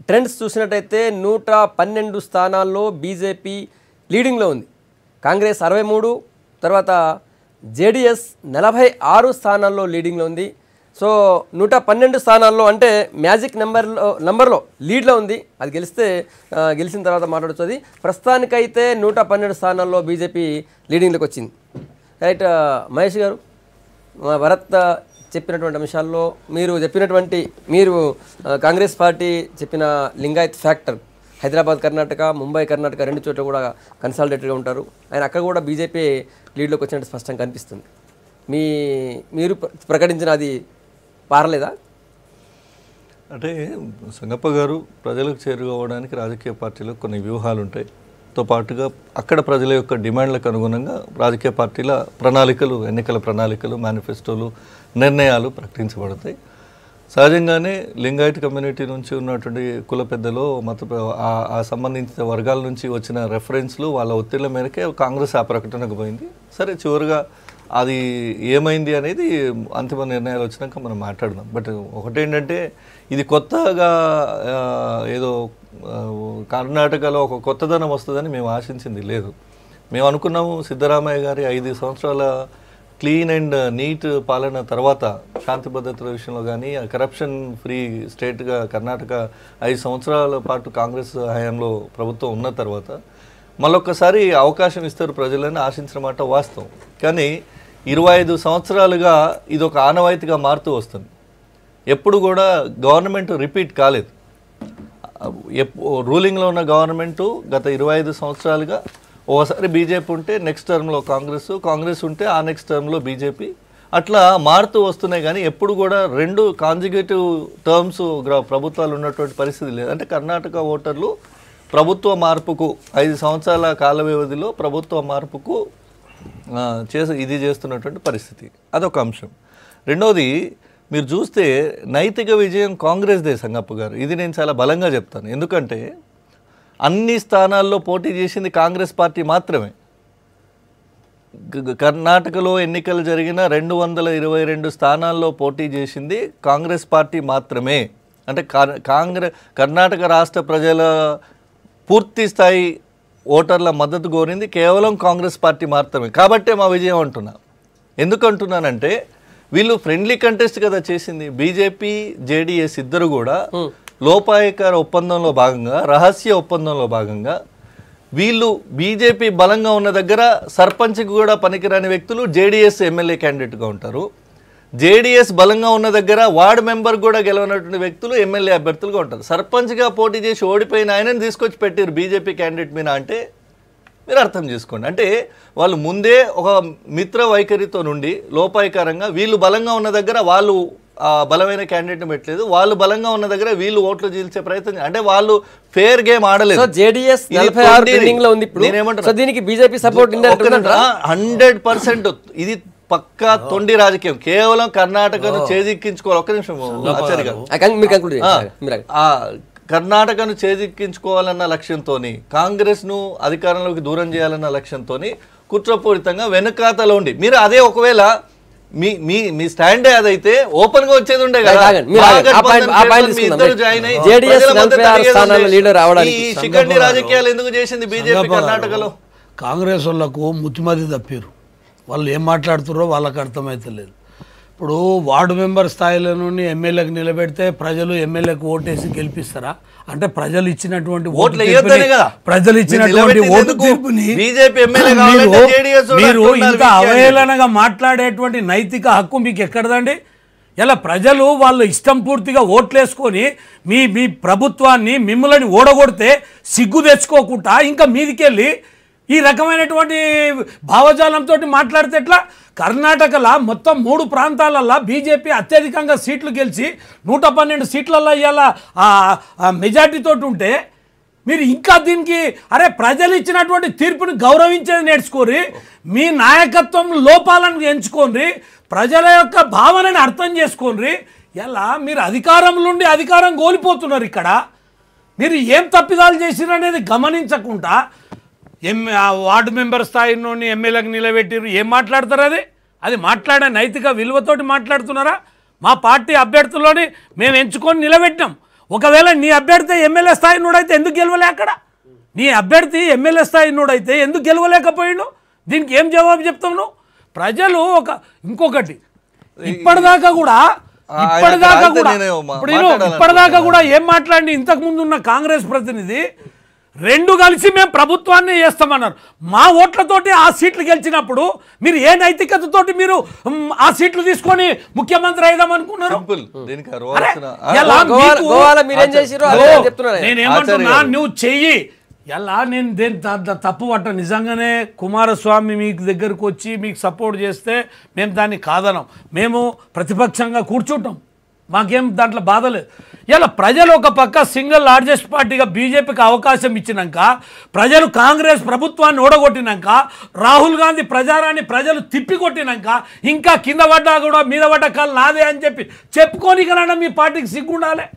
Trends చూసినట్టయితే నూట పన్నెండు స్థానాల్లో బీజేపీ లీడింగ్లో ఉంది కాంగ్రెస్ అరవై మూడు తర్వాత జేడిఎస్ నలభై ఆరు స్థానాల్లో లీడింగ్లో ఉంది సో నూట పన్నెండు స్థానాల్లో అంటే మ్యాజిక్ నెంబర్లో నెంబర్లో లీడ్లో ఉంది అది గెలిస్తే ఆ, గెలిచిన తర్వాత మాట్లాడుతుంది ప్రస్తుతానికైతే నూట పన్నెండు స్థానాల్లో బీజేపీ లీడింగ్లోకి వచ్చింది రైట్ ఆ, మహేష్ గారు మా భరత్ చెప్పినటువంటి అంశాల్లో మీరు చెప్పినటువంటి మీరు ఆ, కాంగ్రెస్ పార్టీ చెప్పిన లింగాయత్ ఫ్యాక్టర్ హైదరాబాద్ కర్ణాటక ముంబై కర్ణాటక రెండు చోట్ల కూడా కన్సాలిడేటెడ్గా ఉంటారు ఆయన అక్కడ కూడా బీజేపీ లీడ్లోకి వచ్చినట్టు స్పష్టంగా కనిపిస్తుంది మీ మీరు ప్ర- ప్రకటించిన అది పారలేదా అంటే సంగప్ప గారు ప్రజలకు చేరుకోవడానికి రాజకీయ పార్టీలకు కొన్ని వ్యూహాలు ఉంటాయి తో పాటుగా అక్కడ ప్రజల యొక్క డిమాండ్లకు అనుగుణంగా రాజకీయ పార్టీల ప్రణాళికలు ఎన్నికల ప్రణాళికలు మేనిఫెస్టోలు నిర్ణయాలు ప్రకటించబడతాయి సహజంగానే లింగాయట్ కమ్యూనిటీ నుంచి ఉన్నటువంటి కుల పెద్దలు మత ఆ- ఆ సంబంధించిన వర్గాల నుంచి వచ్చిన రెఫరెన్స్లు వాళ్ళ ఒత్తిళ్ల మేరకే కాంగ్రెస్ ఆ ప్రకటనకు పోయింది సరే చివరిగా అది ఏమైంది అనేది అంతిమ నిర్ణయాలు వచ్చినాక మనం మాట్లాడదాం బట్ ఒకటేంటంటే ఇది కొత్తగా ఆ, ఏదో ఆ, కర్ణాటకలో ఒక కొత్తదనం వస్తుందని మేము ఆశించింది లేదు మేము అనుకున్నాము సిద్ధరామయ్య గారి ఐదు సంవత్సరాల క్లీన్ అండ్ నీట్ పాలన తర్వాత శాంతి భద్రతల విషయంలో కానీ కరప్షన్ ఫ్రీ స్టేట్గా కర్ణాటక ఐదు సంవత్సరాల పాటు కాంగ్రెస్ హయాంలో ప్రభుత్వం ఉన్న తర్వాత మళ్ళొక్కసారి అవకాశం ఇస్తారు ప్రజలని ఆశించిన మాట వాస్తవం కానీ ఇరవై ఐదు సంవత్సరాలుగా ఇది ఒక ఆనవాయితీగా మారుతూ వస్తుంది ఎప్పుడు కూడా గవర్నమెంట్ రిపీట్ కాలేదు ఎప్పు రూలింగ్లో ఉన్న గవర్నమెంట్ గత ఇరవై ఐదు సంవత్సరాలుగా ఓసారి బీజేపీ ఉంటే నెక్స్ట్ టర్మ్లో కాంగ్రెస్ కాంగ్రెస్ ఉంటే ఆ నెక్స్ట్ టర్మ్లో బీజేపీ అట్లా మారుతూ వస్తున్నాయి కానీ ఎప్పుడు కూడా రెండు కాంజిగేటివ్ టర్మ్స్ ప్రభుత్వాలు ఉన్నటువంటి పరిస్థితి లేదు అంటే కర్ణాటక ఓటర్లు ప్రభుత్వ మార్పుకు ఐదు సంవత్సరాల కాల వ్యవధిలో ప్రభుత్వ మార్పుకు ఆ, చేసి ఇది చేస్తున్నటువంటి పరిస్థితి అదొక అంశం రెండోది మీరు చూస్తే నైతిక విజయం కాంగ్రెస్దే సంగప్ప గారు ఇది నేను చాలా బలంగా చెప్తాను ఎందుకంటే అన్ని స్థానాల్లో పోటీ చేసింది కాంగ్రెస్ పార్టీ మాత్రమే గ- గ- కర్ణాటకలో ఎన్నికలు జరిగిన రెండు వందల ఇరవై రెండు స్థానాల్లో పోటీ చేసింది కాంగ్రెస్ పార్టీ మాత్రమే అంటే కా- కాంగ్రెస్ కర్ణాటక రాష్ట్ర ప్రజల పూర్తి స్థాయి ఓటర్ల మద్దతు కోరింది కేవలం కాంగ్రెస్ పార్టీ మాత్రమే కాబట్టే మా విజయం అంటున్నా ఎందుకు అంటున్నానంటే వీళ్ళు ఫ్రెండ్లీ కంటెస్ట్ కదా చేసింది బీజేపీ జేడీఎస్ ఇద్దరు కూడా లోపాయకార ఒప్పందంలో భాగంగా రహస్య ఒప్పందంలో భాగంగా వీళ్ళు బీజేపీ బలంగా ఉన్న దగ్గర సర్పంచ్కి కూడా పనికిరాని వ్యక్తులు జేడీఎస్ ఎమ్మెల్యే క్యాండిడేట్గా ఉంటారు జేడీఎస్ బలంగా ఉన్న దగ్గర వార్డు మెంబర్ కూడా గెలవనటువంటి వ్యక్తులు ఎమ్మెల్యే అభ్యర్థులుగా ఉంటారు సర్పంచ్గా పోటీ చేసి ఓడిపోయిన ఆయనని తీసుకొచ్చి పెట్టారు బీజేపీ క్యాండిడేట్ మీద అంటే మీరు అర్థం చేసుకోండి అంటే వాళ్ళు ముందే ఒక మిత్ర వైఖరితో నుండి లోపాయకారంగా వీళ్ళు బలంగా ఉన్న దగ్గర వాళ్ళు ఆ బలమైన క్యాండిడేట్ని పెట్టలేదు వాళ్ళు బలంగా ఉన్న దగ్గర వీళ్ళు ఓట్లు చీల్చే ప్రయత్నం అంటే వాళ్ళు ఫేర్ గేమ్ ఆడలేదు సో జేడీఎస్ ఇది నలభై ఆరు తొండిరి. ట్రెండింగ్ లో ఉంది ఇప్పుడు నేనేమంటున్నా? సో దీనికి బీజేపీ సపోర్ట్ హండ్రెడ్ పర్సెంట్ ఇది పక్కా తొండి రాజకీయం కేవలం కర్ణాటకను చేజిక్కించుకోవాలి ఒక్క నిమిషం ఆచార్య గారు మీరు కంక్లూడ్ చేయండి మీరు ఆగండి. ఆ కర్ణాటకను చేజిక్కించుకోవాలన్న లక్ష్యంతో కాంగ్రెస్ను అధికారంలోకి దూరం చేయాలన్న లక్ష్యంతో కుట్రపూరితంగా వెనుకాతలో ఉండి మీరు అదే ఒకవేళ మీ మీ మీ స్టాండే అదైతే ఓపెన్ గా వచ్చేది ఉండే కదా ఆగండి, మీరు ఆగండి. ఆ పాయింట్- ఆ పాయింట్ మీ తీసుకుందాం. ఇద్దరు జాయిన్ అయ్యి JDS ప్రజల మద్దతు నలభై ఆరు అడిగేది స్థానాల ఉండే. లీడర్ రావడానికి ఈ శిఖండి రాజకీయాలు ఎందుకు చేసింది బీజేపీ కర్ణాటకలో కాంగ్రెస్ వాళ్ళకు ముత్తిమది తప్పారు వాళ్ళు ఏం మాట్లాడుతున్నారో వాళ్ళకి అర్థమైతలేదు ఇప్పుడు వార్డు మెంబర్ స్థాయిలో నుండి ఎమ్మెల్యేకి నిలబెడితే ప్రజలు ఎమ్మెల్యేకి ఓటేసి గెలిపిస్తారా అంటే ప్రజలు ఇచ్చినటువంటి ఓటు ఓట్లు తీర్పుని- వేయొద్దనే కదా. ప్రజలు మీరు ఇచ్చినటువంటి నిలబెట్టింది ఓటు ఎందుకు? తీర్పుని బీజేపీ ఎమ్మెల్యే మీరు- కావాలంటే JDS కూడా మీరు అట్లా ఉండాలి ఇంత వీకే అని. అవహేళనగా మాట్లాడేటువంటి నైతిక హక్కు మీకు ఎక్కడదండి ఇలా ప్రజలు వాళ్ళు ఇష్టం పూర్తిగా ఓట్లేసుకొని మీ మీ ప్రభుత్వాన్ని మిమ్మల్ని ఓడగొడితే సిగ్గు తెచ్చుకోకుండా ఇంకా మీదికెళ్ళి ఈ రకమైనటువంటి భావజాలంతో మాట్లాడితే ఎట్లా కర్ణాటకలో మొత్తం మూడు ప్రాంతాలల్లో బీజేపీ అత్యధికంగా సీట్లు గెలిచి నూట పన్నెండు సీట్లలో ఇవాళ మెజార్టీతో ఉంటే మీరు ఇంకా దీనికి అరే ప్రజలు ఇచ్చినటువంటి తీర్పుని గౌరవించేది నేర్చుకోరి మీ నాయకత్వం లోపాలను ఎంచుకోండి ప్రజల యొక్క భావనని అర్థం చేసుకోండి ఎలా మీరు అధికారం నుండి అధికారం కోల్పోతున్నారు ఇక్కడ మీరు ఏం తప్పిదాలు చేసిరు అనేది గమనించకుండా ఎం ఆ వార్డు మెంబర్ స్థాయి నుండి ఎమ్మెల్యేకి నిలబెట్టిరు ఏం మాట్లాడతారు అది అది మాట్లాడే నైతిక విలువతోటి మాట్లాడుతున్నారా మా పార్టీ అభ్యర్థుల్లోని మేము ఎంచుకొని నిలబెట్టినాం ఒకవేళ నీ అభ్యర్థి ఎమ్మెల్యే స్థాయి నోడైతే ఎందుకు గెలవలే అక్కడ నీ అభ్యర్థి ఎమ్మెల్యే స్థాయి నోడైతే ఎందుకు గెలవలేకపోయిండు దీనికి ఏం జవాబు చెప్తావు నువ్వు ప్రజలు ఒక ఇంకొకటి ఇప్పటిదాకా కూడా ఆయన ఇప్పటిదాకా కాంతే కూడా నేను మా- ఇప్పుడు ఈయన మాట్లాడాలనుకుంటున్నా. ఇప్పటిదాకా కూడా ఏం మాట్లాడి ఇంతకు ముందు ఉన్న కాంగ్రెస్ ప్రతినిధి రెండు కలిసి మేము ప్రభుత్వాన్ని చేస్తామన్నారు మా ఓట్లతోటి ఆ సీట్లు గెలిచినప్పుడు మీరు ఏ నైతికతతోటి మీరు మ్, ఆ సీట్లు తీసుకొని ముఖ్యమంత్రి అయిదాం అనుకున్నారు సింపుల్ దీనికి అరే, అరవాల్సిన ఎలా గోవాల మీకు- గోవాలో మీరేం చేసిరో అదే నేను చెప్తున్నాను నేను ఆచార్య ఏమంటున్నా గారు. నువ్వు చెయ్యి ఎలా నేను దేని దా- దా- తప్పు పట్ట నిజంగానే కుమారస్వామి మీకు దగ్గరకు వచ్చి మీకు సపోర్ట్ చేస్తే మేము దాన్ని కాదనం మేము ప్రతిపక్షంగా కూర్చుంటాం మాకేం దాంట్లో బాధ లేదు ఇలా ప్రజలు ఒక పక్క సింగిల్ లార్జెస్ట్ పార్టీగా బీజేపీకి అవకాశం ఇచ్చినాక ప్రజలు కాంగ్రెస్ ప్రభుత్వాన్ని ఓడగొట్టినాక రాహుల్ గాంధీ ప్రచారాన్ని ప్రజలు తిప్పికొట్టినాక ఇంకా కింద పడ్డా కూడా మీద పడ్డ కాలు నాదే అని చెప్పి చెప్పుకోనికనన్నా మీ పార్టీకి సిగ్గుండాలి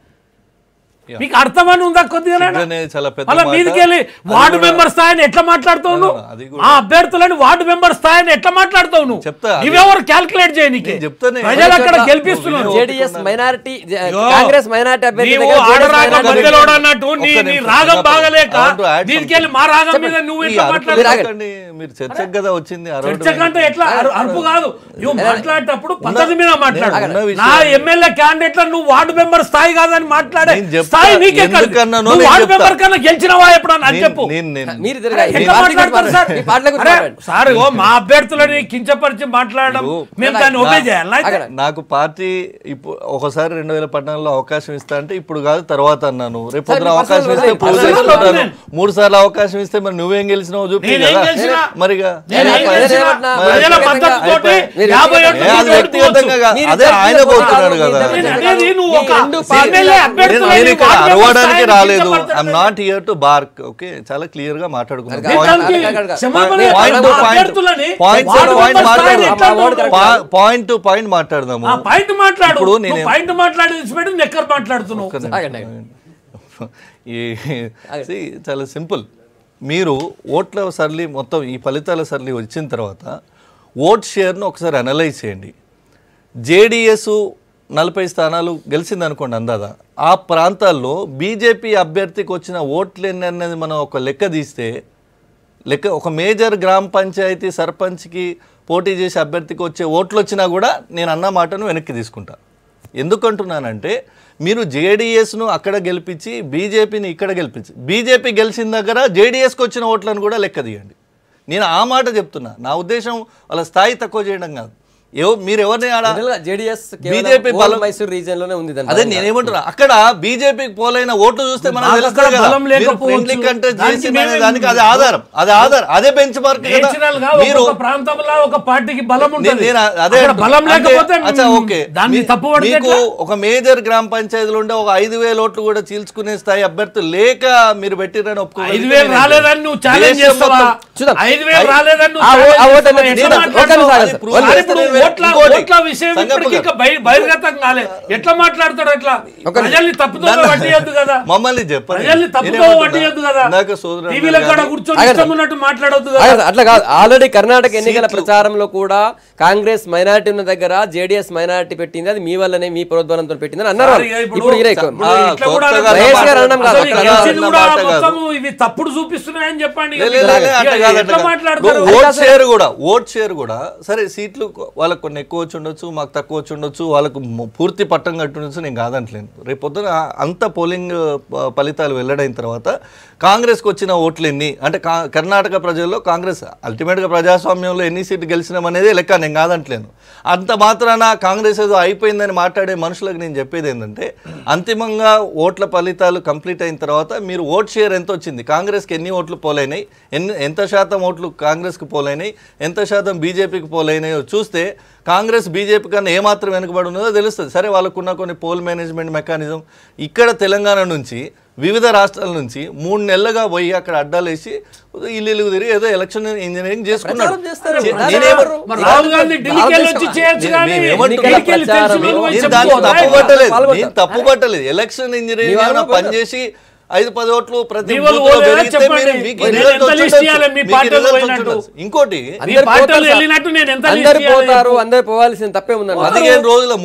మీకు అర్థమని ఉందా కొద్దిగా సిగ్గునే చాలా పెద్ద మళ్ళీ మాట. మీదికెళ్ళి అది వార్డు కూడా- మెంబర్ స్థాయిని ఎట్లా మాట్లాడుతావు నువ్వు అవును, అది కూడా. ఆ అభ్యర్థులని వార్డు మెంబర్ స్థాయిని ఎట్లా మాట్లాడుతావు నువ్వు చెప్తా, అది- నువ్వెవరు క్యాల్కులేట్ చేయనీకి నేను చెప్తానే. ప్రజలు అక్కడ గెలిపిస్తున్నారు జేడీఎస్ మైనారిటీ అయ్యో, కాంగ్రెస్ మైనారిటీ అభ్యర్థి నీవు దగ్గర JDS ఆడరాగం minority మధ్యలో అన్నట్టు నీ ఒక్క నీ నిమిషం, రాగం ఒక్క బాగలేక I want to add దీనికెళ్ళి మా రాగం మీద నువ్వు ఈ ఎట్లా అరుపులు మాట్లాడుతావు ఎందుకండి? మీరు చర్చకు కదా వచ్చింది అరవడం చర్చకంటే ఎట్లా అరు- అరుపు కాదు నువ్వు మాట్లాడేటప్పుడు పద్ధతి మీద మాట్లాడు ఉన్న విషయం- నా ఎమ్మెల్యే క్యాండిడేట్ నువ్వు వార్డు మెంబర్ స్థాయి కాదని మాట్లాడే నేను చెప్తా, స్థాయి నీకెక్కడ ఎందుకన్నానో నువ్వు నేను వార్డు చెప్తా. మెంబర్ కన్నా గెలిచినవా ఎప్పుడన్నా అని నేను- చెప్పు నేను- నేను- మీరు అరే, తిరగాలి. మీ ఎట్లా పార్టీ గురించి మాట్లాడతారు సార్? మాట్లాడండి. మీ పార్టీ గురించి అరే, మాట్లాడండి. సార్ ఓ మా అభ్యర్థులని కించపరిచి మాట్లాడడం మేము దాన్ని నా- ఒబే చేయాలి అయితే? అక్కడ. నాకు పార్టీ ఇప్పుడు ఒకసారి రెండు వేల పద్నాలుగులో అవకాశం ఇస్తా అంటే ఇప్పుడు కాదు తర్వాత అన్నాను రేపు పొద్దున మీ అవకాశం personal ఇస్తే opinion. ప్రూవ్ Personal చేసుకుంటాను opinion. మూడు సార్లు అవకాశం ఇస్తే మరి నువ్వేం గెలిచినావు చూపి నేనేం కదా గెలిచినా? మరిగా నేనేం అదే గెలిచినా? ఏమంటున్నా? ప్రజల వ్యక్తిగతంగా పద్ధతితోటి మీరు యాభై వ్యక్తిగతంగా- ఏళ్ళు ఏ, అది పెట్టుకోవచ్చు. వ్యక్తిగతంగా కాదు. మీరు అదే ఆయన వ్యక్తిగతంగా పోతున్నాడు కాదు, కదా మీ నేను ఇద్దరు అనేది నువ్వు ఒక ఈ రెండు పార్టీల- ఎమ్మెల్యే నేను అభ్యర్థులని నేను ఇక్కడ వార్డు మెంబర్ అరవడానికి స్థాయిని రాలేదు కించపరచడం I'm not here to bark okay చాలా క్లియర్ గా మాట్లాడుకున్నాం అడగ- Point- దానికి అడగ- అడగ- క్షమాపణ నేను పాయింట్ టు మా పాయింట్ అభ్యర్థులని point to ward point member స్థాయిని మాట్లాడదాం ఎట్లా మా వార్డు అంటావు? కరెక్ట్. పా- పాయింట్ టు పాయింట్ మాట్లాడదాము ఆ పాయింట్ మాట్లాడు ఇప్పుడు నువ్వు నేనే- పాయింట్ మాట్లాడి విడిచిపెట్టి నెక్కర్ మాట్లాడుతున్నావు ఆగండి, ఆగండి. ఈ see, చాలా సింపుల్ మీరు ఓట్ల సర్లీ మొత్తం ఈ ఫలితాల సర్లీ వచ్చిన తర్వాత ఓట్ షేర్ను ఒకసారి అనలైజ్ చేయండి జేడిఎస్ నలభై స్థానాలు గెలిచింది అనుకోండి అందాదా ఆ ప్రాంతాల్లో బీజేపీ అభ్యర్థికి వచ్చిన ఓట్లు ఎన్ని అనేది మనం ఒక లెక్క తీస్తే లెక్క ఒక మేజర్ గ్రామ పంచాయతీ సర్పంచ్కి పోటీ చేసే అభ్యర్థికి వచ్చే ఓట్లు వచ్చినా కూడా నేను అన్న మాటను వెనక్కి తీసుకుంటా ఎందుకంటున్నానంటే మీరు జేడీఎస్ను అక్కడ గెలిపించి బీజేపీని ఇక్కడ గెలిపించి బీజేపీ గెలిచిన దగ్గర జేడీఎస్కి వచ్చిన ఓట్లను కూడా లెక్క తీయండి నేను ఆ మాట చెప్తున్నా నా ఉద్దేశం వాళ్ళ స్థాయి తక్కువ చేయడం కాదు ఎవ మీరు ఎవరిని ఆడ జనరల్గా జేడీఎస్ BJP బలం- మైసూర్ రీజియన్ లోనే ఉంది దాని అదే బలంగా. నేనేమంటున్నా అక్కడ బీజేపీకి పోలైన ఓట్లు చూస్తే మనం మాకు తెలుస్తుంది అక్కడ కదా బలం మీరు లేకపోవచ్చు. ఫ్రెండ్లీ కంటెస్ట్ దానికి చేసిన మేమే- దానికి అది ఆధారం అది ఆధారం అదే బెంచ్ మార్క్ కదా నేచురల్ గా మీరు ఒక్కొక్క ప్రాంతంలో ఒక పార్టీకి బలం నేను- ఉంటుంది నేను అదే అక్కడ బలం అంటే- లేకపోతే అచ్చా, ఓకే దాన్ని మీ- తప్పు పడితే మీకు ఎట్లా? ఒక మేజర్ గ్రామ పంచాయతీలు ఉండే ఒక ఐదు వేల ఓట్లు కూడా చీల్చుకునే స్థాయి అభ్యర్థులు లేక మీరు పెట్టిరని ఒప్పుకోగలిగితే ఐదు వేలు నేను రాలేదని నువ్వు ఛాలెంజ్ దేశం చేస్తావా మొత్తం- చూద్దాం. ఐదు వేలు రాలేదని నువ్వు ఆ ఓ- ఆ challenge ఓటు చేస్తావా? అనేది ఎట్లా నేను- మాట్లాడతావు? ఒక్క నిమిషం అది ఆగండి. ఇప్పుడు ఒక్క ఇప్పుడు నిమిషం. ఓట్ల ఇంకోటి. ఓట్ల విషయం సంగప్ప ఇప్పటికీ ఇంకా బహి- బహిర్గతం కాలే ఎట్లా మాట్లాడతాడు ఎట్లా ఒక్క ప్రజల్ని తప్పుతో పట్టియద్దు కదా మమ్మల్ని చెప్పండి ప్రజల్ని తప్పుతో పట్టియద్దు కదా ఇందాక సోదరుడు టీవీలో గారు- కూడా కూర్చొని ఆగండి. ఇష్టం ఉన్నట్టు మాట్లాడొద్దు కదా ఆగండి, అట్లా కాదు ఆల్రెడీ కర్ణాటక ఎన్నికల ప్రచారంలో కూడా కాంగ్రెస్ మైనారిటీ ఉన్న దగ్గర జేడీఎస్ మైనారిటీ పెట్టింది అది మీ వల్లనే మీ ప్రోద్బలంతో పెట్టిందని అన్నారు సార్, వాళ్ళు. ఇక ఇప్పుడు ఇప్పుడు ఇదే ఎక్కువ. ఇప్పుడు ఆ, ఇట్లా కూడా కొత్తగా మహేష్ గారు అనడం కాదు, అసలు అక్కడ గెలిచింది అన్న కూడా మాట కాదు. మొత్తం ఇవి తప్పుడు చూపిస్తున్నాయని చెప్పండి ఇక లే, లే, లే, లే, ఇక అట్లా కాదు, ఎట్లా అట్లా కాదు. మాట్లాడతారు ఓ- ఓట్ షేర్ కూడా ఓట్ షేర్ కూడా సరే సీట్లు కొ- వాళ్ళకు కొన్ని ఎక్కువ వచ్చి ఉండొచ్చు మాకు తక్కువ వచ్చి ఉండొచ్చు వాళ్ళకు మ- పూర్తి పట్టం కట్టి ఉండొచ్చు నేను కాదంటలేను రేపు పొద్దున అంత పోలింగ్ ప- ఫలితాలు వెల్లడైన తర్వాత కాంగ్రెస్కి వచ్చిన ఓట్లు ఎన్ని అంటే కా- కర్ణాటక ప్రజల్లో కాంగ్రెస్ అల్టిమేట్గా ప్రజాస్వామ్యంలో ఎన్ని సీట్లు గెలిచినాం అనేది లెక్క నేను కాదంటలేను అంత మాత్రాన కాంగ్రెస్ ఏదో అయిపోయిందని మాట్లాడే మనుషులకు నేను చెప్పేది ఏంటంటే అంతిమంగా ఓట్ల ఫలితాలు కంప్లీట్ అయిన తర్వాత మీరు ఓట్ షేర్ ఎంత వచ్చింది కాంగ్రెస్కి ఎన్ని ఓట్లు పోలైనాయి ఎన్ని ఎంత శాతం ఓట్లు కాంగ్రెస్కి పోలైనాయి ఎంత శాతం బీజేపీకి పోలైనాయో చూస్తే కాంగ్రెస్ బీజేపీ కన్నా ఏమాత్రం వెనుకబడి ఉన్నదో తెలుస్తుంది సరే వాళ్ళకున్న కొన్ని పోల్ మేనేజ్మెంట్ మెకానిజం ఇక్కడ తెలంగాణ నుంచి వివిధ రాష్ట్రాల నుంచి మూడు నెలలుగా పోయి అక్కడ అడ్డాలేసి ఇల్లు ఇల్లు తిరిగి ఏదో ఎలక్షన్ ఇంజనీరింగ్ చేసుకున్నాడు ప్రచారం చేస్తారు. చే- దాని నేనేమో- మరి రాహుల్ గాంధీ ఢిల్లీకి వెళ్ళి వచ్చి చేయొచ్చు నేను- కానీ నేను ఏమంటున్నా? ఢిల్లీకి వెళ్ళి తెలిసి ప్రచారం నువ్వు నేను చెప్పుకో. దాన్ని తప్పు రైట్. పట్టలేదు పాల్గొంటా. నేను తప్పు పట్టలేదు ఎలక్షన్ ఇంజనీరింగ్ మీ వాళ్ళు ఏమైనా కూడా- పనిచేసి ఐదు పది ఓట్లు ప్రతి మీ వాళ్ళు బూత్లో ఓలేదా పెరిగితే చెప్పండి. మీరు- మీకు నేను రిజల్ట్ ఎంత వచ్చి లిస్ట్ ఉండొచ్చు. ఇయ్యాలి మీ మీకు పార్టీలో రిజల్ట్ వచ్చి పోయినట్టు? ఉండొచ్చు. ఇంకోటి మీ అందరు పార్టీలో పోతారు సార్. వెళ్ళినట్టు నేను ఎంత అందరు లిస్ట్ ఇయ్యాలి పోతారు చెప్పు. అందరు పోవాల్సిన తప్పే ఉందండి పదిహేను రోజుల ముందు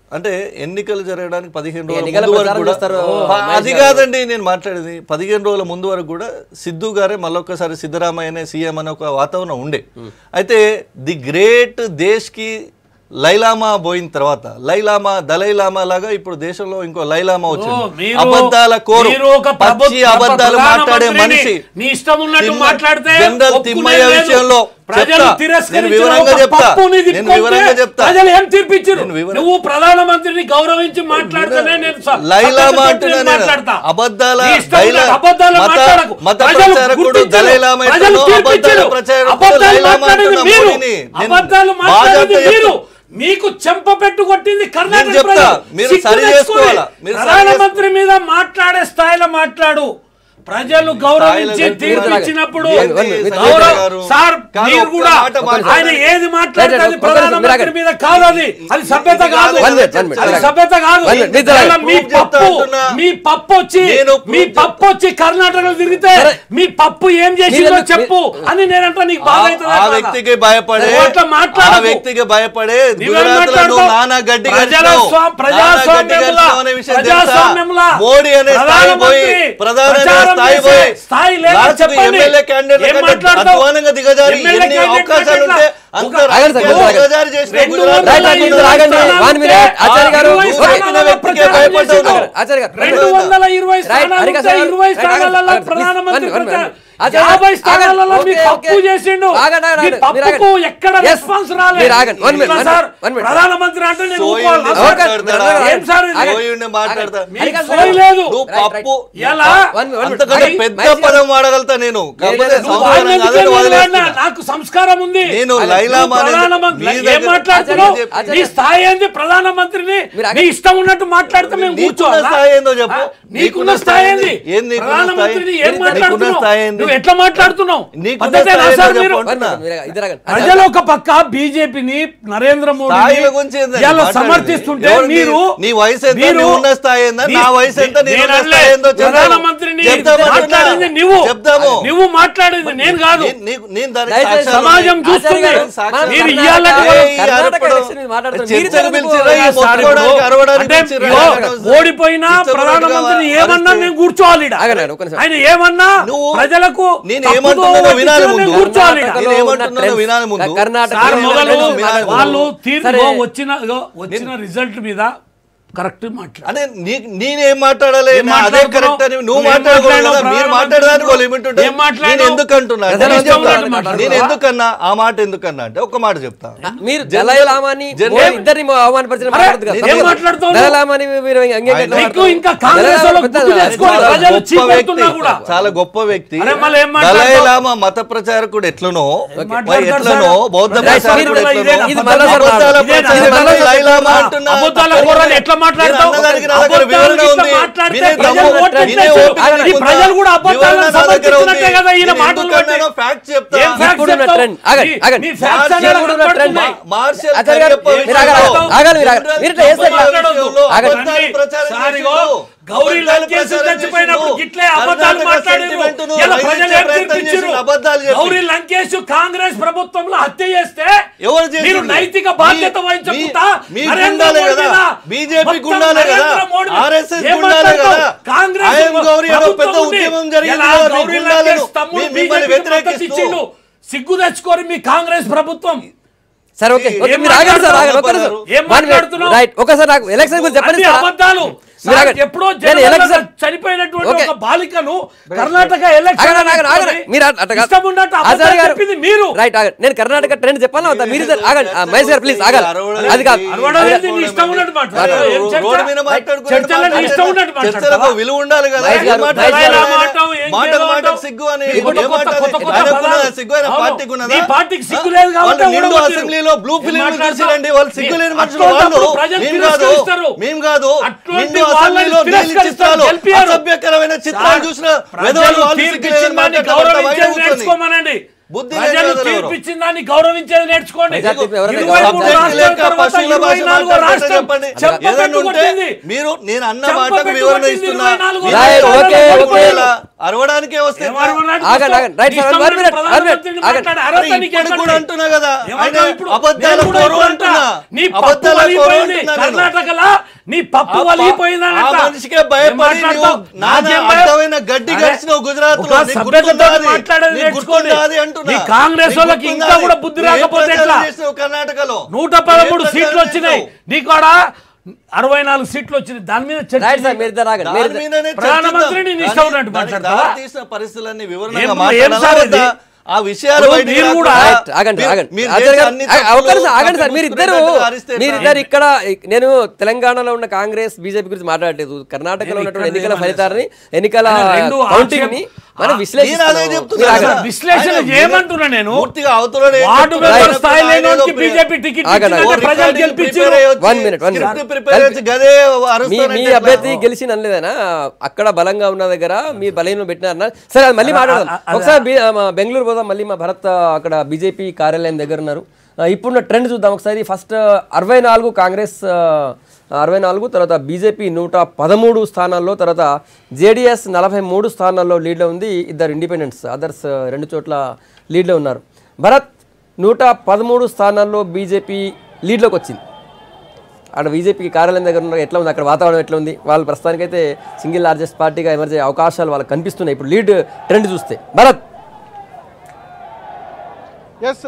అంటే ఎన్నికలు జరగడానికి పదిహేను రోజుల ఎన్నికల ముందు వరకు ప్రచారం కూడా చేస్తారు, ప- అది కాదండి నేను మాట్లాడేది పదిహేను రోజుల ముందు వరకు కూడా సిద్ధు గారే మళ్ళొక్కసారి సిద్ధరామయ్యనే సీఎం అనే ఒక వాతావరణం ఉండే అయితే ది గ్రేట్ దేశ్కి లైలామా పోయిన తర్వాత లైలామా దలైలామా లాగా ఇప్పుడు దేశంలో ఇంకో లైలామా వచ్చింది మీరు- అబద్ధాల కోరు మీరు ఒక పచ్చి ప్రభుత్వ అబద్ధాలు మాట్లాడే ప్రధానమంత్రిని మనిషి నీ ఇష్టం ఉన్నట్టు తిమ్మ- మాట్లాడితే జనరల్ ఒప్పుకునేది తిమ్మయ్య లేదు. విషయంలో ప్రజలు చెప్తా. నేను తిరస్కరించిన వివరంగా ఒక చెప్తా. పప్పుని నేను తిప్పుకుంటే వివరంగా చెప్తా. ప్రజలు ఏం తీర్పిచ్చారు నేను వివరం- నువ్వు ప్రధానమంత్రిని గౌరవించి మాట్లాడితేనే నేను స- లైలామా సత్యసత్యం అంటున్నా నేను. మాట్లాడతా. అబద్ధాల నీ ఇష్టం దైలా- ఉన్నట్టు అబద్ధాలు మత- మాట్లాడకు. మత ప్రజలు ప్రచారకుడు గుర్తించారు. దలైలామా ప్రజలు ఎట్లనో తీర్పిచ్చారు. అబద్ధాల ప్రచారకుడు అబద్ధాలు దలైలామా మాట్లాడింది అంటున్న మీరు మోడీని నేను అబద్ధాలు మాట్లాడింది బాధ్యత మీరు చెప్తా. మీకు చెంప పెట్టు కొట్టింది కర్ణాటక చెప్తా. ప్రజలు. మీరు సిగ్గు సరి తెచ్చుకోండి. చేసుకోవాలా. మీరు సరి ప్రధానమంత్రి మీద మాట్లాడే స్థాయిలో మాట్లాడు ప్రజలు గౌరవించి స్థాయిలో తీర్పిచ్చినప్పుడు ఏంది సంజయ్ గౌరవ గారు? సార్ కాదు, మీరు ఒక్క కూడా మాట మాట్లాడండి. ఆయన ఏది మాట్లాడితే అది ఒక్క నిమిషం, మీరు ప్రధానమంత్రి ఆగండి. మీద కాదు అది అది సభ్యత ఇది కాదు కాదు, one minute, one minute, అది ఆగండి. సభ్యత కాదు one minute, నిద్ర ఇలా మీ proof చెప్తా పప్పు అంటున్నా. మీ పప్పు వచ్చి నేను మీ proof పప్పు వచ్చి కర్ణాటకలో తిరిగితే సరే. మీ పప్పు ఏం చేసిందో మీరు- చెప్పు అని నేనంటా నీకు బాధ ఆ- అవుతుందా ఆ కాదా? వ్యక్తికి భయపడే నువ్వు అట్లా ఆ మాట్లాడకు. వ్యక్తికి భయపడే నువ్వేం గుజరాత్ లో నువ్వు మాట్లాడతావు? నానా గడ్డి ప్రజల గడిచినావు. స్వా- నానా గడ్డి ప్రజాస్వామ్యంలా- గడిచినావు అనే విషయం తెలుసా? ప్రజాస్వామ్యంలా మోడీ అనే స్థాయి పోయి ప్రధానమంత్రి ప్రధాని అనే ప్రచారం స్థాయి చేసే పోయి స్థాయి లేదా లాస్ట్కి చెప్పండి. ఎమ్మెల్యే క్యాండిడేట్ ఏం కంటే మాట్లాడతావు? అధ్వానంగా దిగజారి ఎమ్మెల్యే ఎన్ని క్యాండిడేట్ అవకాశాలు ఉంటే ఎట్లా? అంత ఒక- ఆగండి సార్, రాజకీయాలు ఆగండి. దిగజారి చేసిన రెండు గుజరాత్ వందల రైట్, రైట్, ఇరవై ఆగండి. స్థానాలు One minute. ఉంటే ఆచార్య గారు, ఇరవై ఓకే. స్థానాలలో వ్యక్తికే ప్రచారం భయపడ్డావు చేసిండు. నువ్వు. ఆచార్య గారు, రెండు వందల ఇరవై రైట్, స్థానాలు హరిక ఉంటే సార్, ఇరవై రైట్, స్థానాలలో ఆగండి, ఆగండి, ప్రధానమంత్రి వన్ మినిట్, ప్రచారం. ఆచార్య గారు, యాభై ఆగండి, స్థానాలలో మీ ఓకే, పప్పు ఓకే. చేసిండు ఆగండి, ఆగండి, మీ ఆగండి, మీరు పప్పుకు ఆగండి. ఎక్కడ Yes, రెస్పాన్స్ రాలేదు మీరు ఆగండి, one minute, ఇట్లా one sir, minute, one minute. ప్రధానమంత్రి అంటే నేను సోయి ఊరుకోవాలా ఉండి సార్? మాట్లాడతాడా? ఏం సార్ ఇది? ఆగండి. సోయి ఉండి మాట్లాడతా. ఆగండి. మీకు హరిక సోయి సార్, లేదు నువ్వు రైట్, పప్పు ఎలా వన్ మినిట్, వన్ మినిట్. అంతకంటే ఆగండి. పెద్ద మైసూర్ పదం వాడగలుగుతా నేను కాకపోతే లేదు, నువ్వు సంస్కారం ఆయన ఎందుకు కాదని నిలబడినా? వదిలేస్తున్నా. నాకు సంస్కారం ఉంది నేను నువ్వు లైలామా అనేది ప్రధానమంత్రి మీ ఏం దగ్గర- మాట్లాడుతున్నావు ఆచార్య చెప్పు. నీ స్థాయి ఏంది ప్రధానమంత్రిని మీరు నీ ఆగండి. ఇష్టం ఉన్నట్టు మాట్లాడితే మేము నీకున్న కూర్చోవాలా? స్థాయి ఏందో చెప్పు. ఆ? నీకున్న స్థాయి ఏంది ఏం నీకున్న ప్రధానమంత్రిని స్థాయి? ఏం నీకున్న మాట్లాడుతున్నావు స్థాయి ఏంది? నువ్వు ఎట్లా మాట్లాడుతున్నావు నీకున్న పద్ధతేనా స్థాయి సార్ ఏందో మీరు చెప్పు. వన్ మినిట్, మీరు ఇద్దరు ఆగండి. ప్రజలు ఒక పక్క బీజేపీని నరేంద్ర మోడీ స్థాయిల గురించి ఏందండి ఇలా మాట్లాడేది? సమర్థిస్తుంటే ఎవరు నీ- మీరు నీ వయసు ఎంత, మీరు- నీ ఉన్న స్థాయి ఏందా? నీ- నా వయసు ఎంత, నీ నేను ఉన్న అనలే. స్థాయి ఏందో చెప్తాము. ప్రధానమంత్రిని చెప్తాము అంటున్నా. మాట్లాడింది నువ్వు చెప్తాము. నువ్వు మాట్లాడింది నేను కాదు నీ- నీ- నేను దానికి దయచేసి సాక్ష్యాలు సమాజం ఉన్నాయి. చూస్తుంది. ఆచార్య గారు, సాక్ష్యాలు మనం మీరు ఉన్నాయి. ఇయ్యాలంటే ఏయ్, కర్ణాటక అరపడం. ఎలక్షన్ మీద మాట్లాడుతున్నాం. మీరు చర్చలు తెలుగు పిలిచిర్రా, ఈ సార్ మొత్తుకోవడానికి, ఇప్పుడు అరవడానికి అంటే పిలిచిర్రా? ఇగో, అరవడానికి ఓడిపోయినా ఇచ్చబడుగా ప్రధానమంత్రిని ఏమన్నా అరిస్తే- మేము కూర్చోవాలి ఈడ. ఆగండి, ఆగండి, ఒక్క నిమిషం. ఆయన ఏమన్నా నువ్వు- ప్రజలకు నేను తప్పుదో ఏమంటున్నానో వినాలి పట్టించినా మేము ముందు. కూర్చోవాలి ఈడ. నేను ఏమంటున్నానో వినాలి ముందు. కర్ణాటక సార్ నేను మొదలు ఏమంటున్నానో వినాలి ముందు. వాళ్ళు తీర్పు సరే. వచ్చిన ఇగో, వచ్చిన రిజల్ట్ మీద కరెక్ట్ మాట్లాడు అంటే నీ- నేనేం మాట్లాడాలి ఏం నా అదే మాట్లాడుతున్నావు? కరెక్ట్ అని నువ్వు నువ్వు ఏం మాట్లాడకూడదు కదా మాట్లాడావు? మీరు మాట్లాడడానికి వాళ్ళు ఏమిటంటే ఏం మాట్లాడావు? నేను ఎందుకు అంటున్నా అంటే ప్రజలు నేను ఇష్టం చెప్తా. ఉన్నట్టు మాట్లాడతావా? నేను ఎందుకన్నా ఆ మాట ఎందుకన్నా అంటే ఒక మాట చెప్తా మీరు జనరల్- దళైలామాని జనరల్- ఇద్దరిని అవమానపరిచిన అరే, మాట్లాడదు కదా. ఏం మాట్లాడుతావు నువ్వు? దళైలామాని మీరు ఎంగేజ్ ఎట్లా ఆయన- నీకు మాట్లాడతారు? ఇంకా కాంగ్రెస్ దళైలామా వాళ్ళకు పెద్ద- గుర్తు తెచ్చుకోవాలి. చాలా ప్రజలు గొప్ప చీకొడుతున్నా వ్యక్తి. కూడా. చాలా గొప్ప వ్యక్తి అరే, మళ్ళీ ఏం మాట్లాడతావు? దళైలామా మత ప్రచారకుడు ఎట్లనో మరి మాట్లాడతారు ఎట్లనో సార్. బౌద్ధ రైట్, ప్రచారకుడు మీరు ఎట్లనో ఇదేనా? ఇది మళ్ళా సార్ అబద్ధాల ఇదేనా? ప్రచారకుడు ఇది మళ్ళా సార్ దళైలామా అంటున్నా. అబద్ధాల కూరని ఎట్లా మాట్లాడతావు? నేను అన్నదానికి నా దగ్గర అబద్ధాలు వివరణ ఇట్లా ఉంది. మాట్లాడితే వినే ప్రజలు దమ్ము- ఓట్లు వినే వేస్తారు. ఓపిక ఈ లేకుండా ప్రజలు కూడా అబద్ధాలను వివరణ నా దగ్గర ఉంది. సమర్థించినట్టే కదా ఈయన నేను మాటలు ఎందుకన్నానో బట్టి. fact చెప్తా. ఏం facts ఇప్పుడున్న చెప్తావు? trend. ఆగండి, నీ- ఆగండి. నీ facts మార్షల్ అనేవి ఇప్పుడున్న trend. కనపడుతున్నాయి. మార్షల్ ఆచార్య గారు, కరియప్ప మీరు ఆగాలి, విషయంలో ఆగాలి, మీరు ఆగాలి. జనరల్ మీరు ఇట్లా చేస్తే ఎట్లా? విషయంలో ఆగండి. అబద్ధాలు ప్రచారం సారిగో, చేసిండు. గౌరీ అబద్ధాలు లంకేష్ ప్రచారం చచ్చిపోయినప్పుడు చేసిండు. గిట్లే అబద్ధాలు కర్ణాటక మాట్లాడారు sentiment ను ఇలా రైలు ప్రజలు ఇచ్చే ఏం ప్రయత్నం తీర్పిచ్చారు చేసిండు. అబద్ధాలు చెప్పి. గౌరీ లంకేష్ కాంగ్రెస్ ప్రభుత్వంలో హత్య చేస్తే ఎవరు చేసిండు? మీరు నైతిక బాధ్యత మీ- వహించకుండా మీ నరేంద్ర గుండాలే మోడీ కదా. మీద బీజేపీ మొత్తం గుండాలే కదా. నరేంద్ర మోడీ ఆర్ఎస్ఎస్ ఏం గుండాలే మాట్లాడతావు? కదా. కాంగ్రెస్ ఐఎం గౌరీ ఏదో ప్రభుత్వం పెద్ద ఉంది. ఉద్యమం జరిగింది ఎలా కదా, మీ గౌరీ గుండాలను లంకేష్ తమ్ముడు మీ- మిమ్మల్ని బీజేపీకి మద్దతు వ్యతిరేకిస్తూ. ఇచ్చిండు. సిగ్గు తెచ్చుకోరు మీ కాంగ్రెస్ ప్రభుత్వం సరే ఓకే ఏం ఓకే, మీరు ఆగండి సార్ ఆగండి ఒక్క మాట్లాడుతున్నావు? నిమిషం. ఏం One minute. మాట్లాడుతున్నావు? రైట్ ఒకసారి నాకు ఎలక్షన్ గురించి చెప్పండి అన్ని సార్. అబద్ధాలు మీరు సార్, ఆగండి. ఎప్పుడో నేను జనవరిలో ఎలక్షన్ చనిపోయినటువంటి ఓకే. ఒక బాలికను కర్ణాటక ఎలక్షన్ ఆగండి, ఆగండి, ఆగండి. మీరు అట్ట- అట్ట కాదు. ఇష్టం ఉన్నట్టు ఆచార్య అబద్ధాలు గారు చెప్పింది మీరు రైట్ ఆగండి నేను కర్ణాటక ట్రెండ్ చెప్పాలా వద్దా మీరు ఇద్దరు ఆగండి ఆ, మహేష్ గారు ప్లీజ్ ఆగాలి అది కాదు అరవడం ఏంది? నీ ఇష్టం ఉన్నట్టు మాట్లాడు. ఏం చర్చ? రోడ్డు మీద మాట్లాడుకునే చర్చలో నీ ఇష్టం ఉన్నట్టు చర్చలకు మాట్లాడతావా? విలువ ఉండాలి కదా మహేష్ గారు, ఏం మాట్లాడాలి? మహేష్ గారు. ఎలా మాట్లాడు, ఏం మాటకు చేయాలో మాటకు అంటావు? సిగ్గు అని ఈ కొత్త ఏం కొత్త మాట్లాడాలి? కొత్త కొత్త ఆయనకున్నదా పదాలు. సిగ్గు ఆయన అవును. పార్టీకి ఉన్నదా? నీ పార్టీకి సిగ్గు లేదు కాబట్టి వాళ్ళు నిండు ఓడగొట్టారు. అసెంబ్లీలో బ్లూ ఫిలిం ఏం మాట్లాడతావు? చూసిరండి వాళ్ళు సిగ్గు లేని మనుషులు అట్లాంటప్పుడు వాళ్ళు ప్రజలు మేము కాదు తిరస్కరిస్తారు. మేము కాదు అటువంటి నిండు వాళ్ళని అసెంబ్లీలో నీలి తిరస్కరిస్తారు, చిత్రాలు గెలిపియారు. అసభ్యకరమైన చిత్రాలు సార్, చూసిన ప్రజలు వెధవలు వాళ్ళు సిగ్గు తీర్పిచ్చిన లేని దాన్ని మాట్లాడతారు. గౌరవించేది బయట కూర్చొని. నేర్చుకోమనండి బుద్ధి ప్రజలు లేని వాళ్ళు ఎవరు? తీర్పిచ్చిన దాన్ని గౌరవించేది నేర్చుకోండి ప్రజా తీర్పు ఎవరైనా ఇరవై మూడు గౌరవించాలి. రాష్ట్రాల లేక తర్వాత పశువుల ఇరవై భాష నాలుగో మాట్లాడితే రాష్ట్రం చెప్పండి. చెంప ఏదైనా పెట్టు ఉంటే కొట్టింది. మీరు నేను అన్న చెంప మాటకు పెట్టు వివరణ కొట్టింది ఇస్తున్నా ఇరవై నాలుగో మీరు రాయ్, చెప్పండి. Okay, okay. ఒకవేళ అరవడానికే వస్తే ఏం అరవడానికి ఆగండి, వస్తావు? ఆగండి. రైట్ నీ సార్, ఇష్టం వన్ మినిట్, ఉన్నప్పుడు వన్ మినిట్, ప్రధానమంత్రిని ఆగండి. మాట్లాడు. అర్హత మరి నీకు ఇప్పుడు ఎక్కడిది? కూడా అంటున్నా కదా, ఏమంటావు ఆయన ఇప్పుడు? అబద్ధాల నేను కూడా కోరు ఇప్పుడు అంటున్నా. అంటా. నీ పప్పు అబద్ధాల కోరు వలిగిపోయింది. అంటున్నా నేను. కర్ణాటకలో నీ పప్పు ఆ ప- వలిగిపోయిందని ఆ అంట. మనిషికే భయపడి ఏం మాట్లాడతావు? నువ్వు నానా నాకేం భయం? అడ్డమైన గడ్డి అరే, గడిచినావు గుజరాత్లో. ఒక నీకు సభ్యతతో గుర్తుందా అది? మాట్లాడేది నీకు నేర్చుకోండి. గుర్తుందా అది అంటున్నా. ఈ కాంగ్రెస్ నీకు వాళ్ళకి గుర్తుందా ఇంకా అది? కూడా బుద్ధి నువ్వు ఏం రాకపోతే ప్రచారం ఎట్లా? చేసినావు కర్ణాటకలో నూట నువ్వు ఏం పదమూడు ప్రచారం సీట్లు వచ్చినాయి చేసినావు? నీకు ఆడ అరవై నాలుగు సీట్లు వచ్చినాయి దాని మీద చర్చ రైట్ సార్ మీరు ఇద్దరు ఆగండి మీరు దాని ఇద్దరు- మీదనే ప్రధానమంత్రిని చర్చిద్దాం. నీ ఇష్టం ఉన్నట్టు దానికి మాట్లాడతావా? దారి తీసిన పరిస్థితులన్నీ వివరణగా ఏం- ఏం మాట్లాడాలా సార్ వద్దా? ఇది? ఆ విషయాలు ఇప్పుడు బయటికి మీరు కూడా- రాకుండా రైట్, ఆగండి మీరు- ఆగండి మీరు ఆచార్య చేసే గారు, అన్ని ఆ- తప్పులు ఒక్క నిమిషం ఆగండి సార్ మీరు ఇద్దరు కప్పిపుచ్చుకునేటట్టుగా అరిస్తే ఎట్లా? మీరిద్దరు ఇక్కడ నేను తెలంగాణలో ఉన్న కాంగ్రెస్ బీజేపీ గురించి మాట్లాడలేదు కర్ణాటకలో నేను ఉన్నటువంటి ఇక్కడ ఎన్నికల ఏమన్నా ఫలితాన్ని ఎన్నికల ఆయన రెండు కౌంటింగ్ ని ఆక్షేప- మనం ఆ, నేను అదే విశ్లేషిస్తున్నాం చెప్తున్నా మీరు కదా. ఆగండి. విశ్లేషణ ఆయన చేయమంటున్నా నేను పూర్తిగా అవతల వార్డు మెంబర్ స్థాయి లేనోడికి ఆయన బీజేపీ టికెట్ ఆగండి, ఇచ్చిందంటే ఆగండి. ప్రజలు గెలిపించారు One minute, one minute. Script prepare చేసి గదే మీ అరుస్తానంటే మీ ఎట్లా? అభ్యర్థి గెలిచి అనలేదనా అక్కడ బలంగా ఉన్న దగ్గర మీ బలహీనం పెట్టినారన్న సరే అది మళ్ళీ మాట్లాడదాం అ- అ- ఒకసారి బి- ఆ, మా బెంగళూరు పోదాం మళ్ళీ మా భరత్ అక్కడ బీజేపీ కార్యాలయం దగ్గర ఉన్నారు ఆ, ఇప్పుడున్న ట్రెండ్ చూద్దాం ఒకసారి ఫస్ట్ అరవై నాలుగు కాంగ్రెస్ ఆ, అరవై నాలుగు తర్వాత బీజేపీ నూట పదమూడు స్థానాల్లో తర్వాత జేడిఎస్ నలభై మూడు స్థానాల్లో లీడ్లో ఉంది ఇద్దరు ఇండిపెండెంట్స్ అదర్స్ రెండు చోట్ల లీడ్లో ఉన్నారు భరత్ నూట పదమూడు స్థానాల్లో బీజేపీ లీడ్లోకి వచ్చింది అక్కడ బీజేపీ కార్యాలయం దగ్గర ఉన్న ఎట్లా ఉంది అక్కడ వాతావరణం ఎట్లా ఉంది వాళ్ళు ప్రస్తుతానికైతే సింగిల్ లార్జెస్ట్ పార్టీగా ఎమర్జ్ అయ్యే అవకాశాలు వాళ్ళకి కనిపిస్తున్నాయి ఇప్పుడు లీడ్ ట్రెండ్ చూస్తే భరత్ ఎస్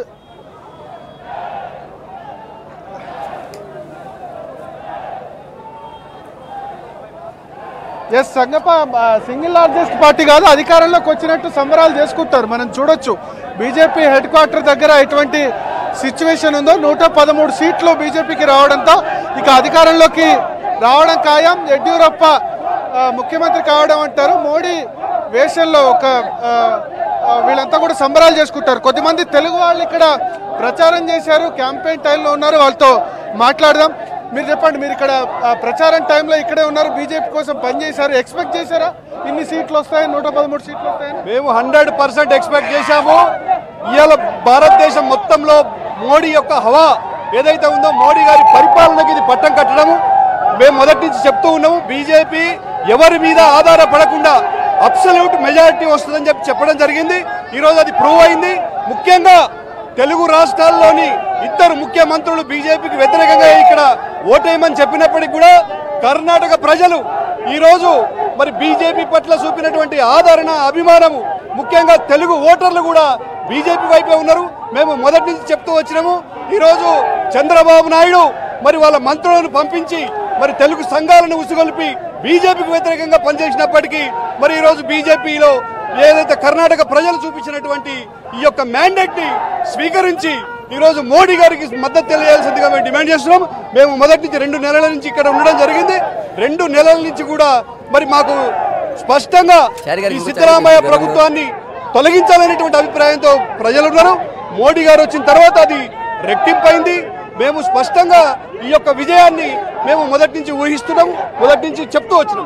ఎస్ సంగప ఆ, సింగిల్ లార్జెస్ట్ పార్టీ కాదు అధికారంలోకి వచ్చినట్టు సంబరాలు చేసుకుంటారు మనం చూడొచ్చు బీజేపీ హెడ్ క్వార్టర్ దగ్గర ఎటువంటి సిచ్యువేషన్ ఉందో నూట పదమూడు సీట్లు బీజేపీకి రావడంతో ఇక అధికారంలోకి రావడం ఖాయం యడ్యూరప్ప ఆ, ముఖ్యమంత్రి కావడం అంటారు మోడీ వేషంలో ఒక ఆ, ఆ, వీళ్ళంతా కూడా సంబరాలు చేసుకుంటారు కొద్దిమంది తెలుగు వాళ్ళు ఇక్కడ ప్రచారం చేశారు క్యాంపెయిన్ టైంలో ఉన్నారు వాళ్ళతో మాట్లాడదాం మీరు చెప్పండి మీరు ఇక్కడ ఆ, ప్రచారం టైంలో ఇక్కడే ఉన్నారు బీజేపీ కోసం పనిచేశారు ఎక్స్పెక్ట్ చేశారా ఇన్ని సీట్లు వస్తాయి నూట పదమూడు సీట్లు వస్తాయని మేము హండ్రెడ్ పర్సెంట్ ఎక్స్పెక్ట్ చేశాము ఇవాళ భారతదేశం మొత్తంలో మోడీ యొక్క హవా ఏదైతే ఉందో మోడీ గారి పరిపాలనకి ఇది పట్టం కట్టడము మేము మొదటి నుంచి చెప్తూ ఉన్నాము బీజేపీ ఎవరి మీద ఆధారపడకుండా అబ్సల్యూట్ మెజారిటీ వస్తుందని చెప్పి చెప్పడం జరిగింది ఈరోజు అది ప్రూవ్ అయింది ముఖ్యంగా తెలుగు రాష్ట్రాల్లోని ఇద్దరు ముఖ్యమంత్రులు బీజేపీకి వ్యతిరేకంగా ఇక్కడ ఓటేయమని చెప్పినప్పటికీ కూడా కర్ణాటక ప్రజలు ఈరోజు మరి బీజేపీ పట్ల చూపినటువంటి ఆదరణ అభిమానము ముఖ్యంగా తెలుగు ఓటర్లు కూడా బీజేపీ వైపే ఉన్నారు మేము మొదటి నుంచి చెప్తూ వచ్చినాము ఈరోజు చంద్రబాబు నాయుడు మరి వాళ్ళ మంత్రులను పంపించి మరి తెలుగు సంఘాలను ఉసుగొల్పి బీజేపీకి వ్యతిరేకంగా పనిచేసినప్పటికీ మరి ఈరోజు బీజేపీలో ఏదైతే కర్ణాటక ప్రజలు చూపించినటువంటి ఈ యొక్క మ్యాండేట్ ని స్వీకరించి ఈరోజు మోడీ గారికి మద్దతు తెలియాల్సిందిగా మేము డిమాండ్ చేస్తున్నాం మేము మొదటి నుంచి రెండు నెలల నుంచి ఇక్కడ ఉండడం జరిగింది రెండు నెలల నుంచి కూడా మరి మాకు స్పష్టంగా చారి గారికి ఈ కూర్చోండి. సిద్ధరామయ్య ప్రభుత్వాన్ని తొలగించాలనేటువంటి అభిప్రాయంతో ప్రజలు ఉన్నారు మోడీ గారు వచ్చిన తర్వాత అది రెట్టింపైంది మేము స్పష్టంగా ఈ యొక్క విజయాన్ని మేము మొదటి నుంచి ఊహిస్తున్నాం మొదటి నుంచి చెప్తూ వచ్చినాం